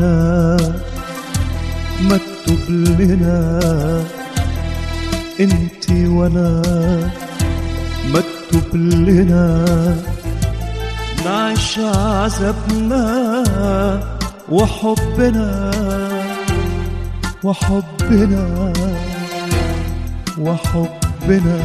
وحبنا مكتوب لنا انت وانا مكتوب لنا نعيش عذابنا وحبنا وحبنا وحبنا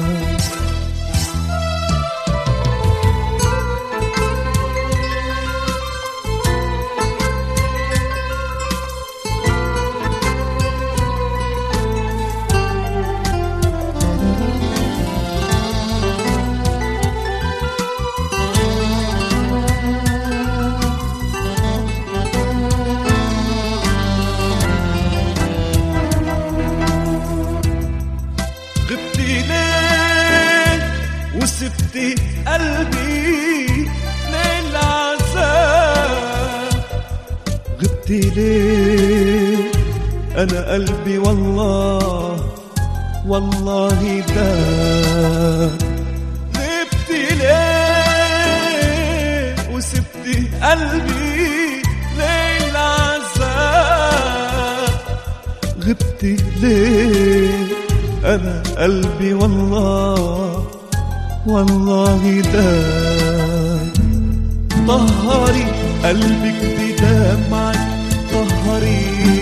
غبتي ليه وسبتي قلبي للعذاب غبتي ليه انا قلبي والله والله ده غبتي ليه وسبتي قلبي للعذاب غبتي ليه انا قلبي والله والله ده طهري قلبك بدمعك طهري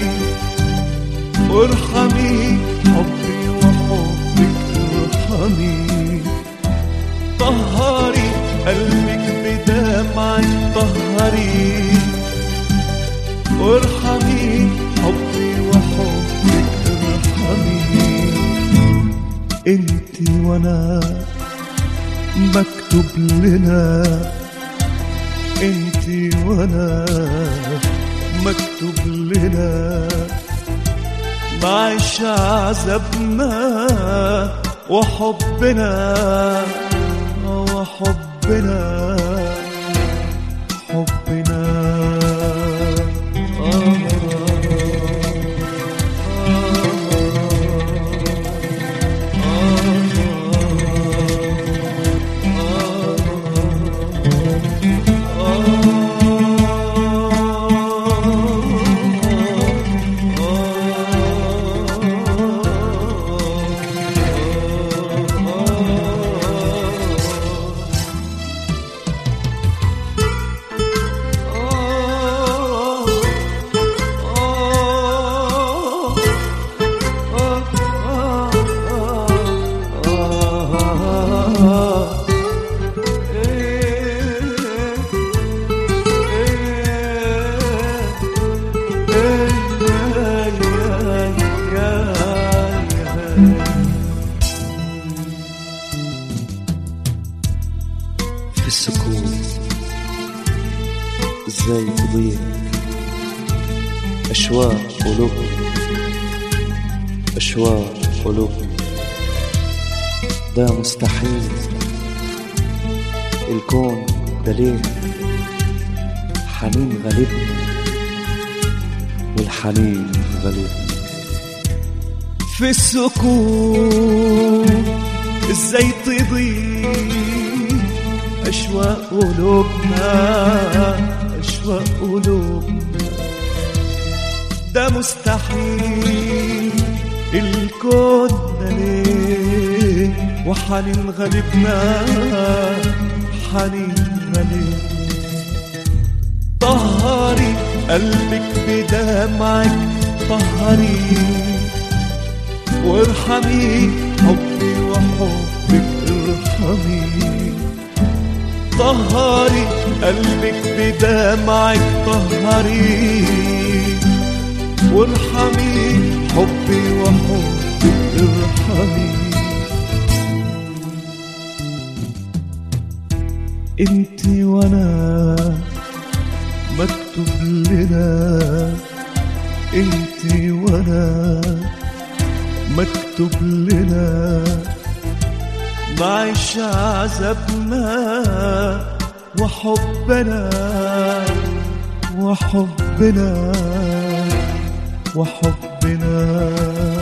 ارحمي حبي وحبك ارحمي طهري قلبك بدمعك طهري ارحمي حبي وحبك ارحمي انت وانا مكتوب لنا انت وانا مكتوب لنا نعيش عذابنا وحبنا وحبنا حبنا في السكون ازاي تضيق اشواق قلوبنا اشواق قلوبنا ده مستحيل الكون ده ليه حنين غالبنا والحنين غالبنا في السكون ازاي تضيق اشواق قلوبنا اشواق قلوبنا ده مستحيل الكون ده ليه وحنين غالبنا حنين غالبنا طهري قلبك بدمعك طهري وارحمي حبي وحبك ارحمي طهري قلبك بدمعك طهري وارحمي حبي وحبك ارحمي انت وانا مكتوب لنا انت وانا مكتوب لنا نعيش عذابنا وحبنا وحبنا وحبنا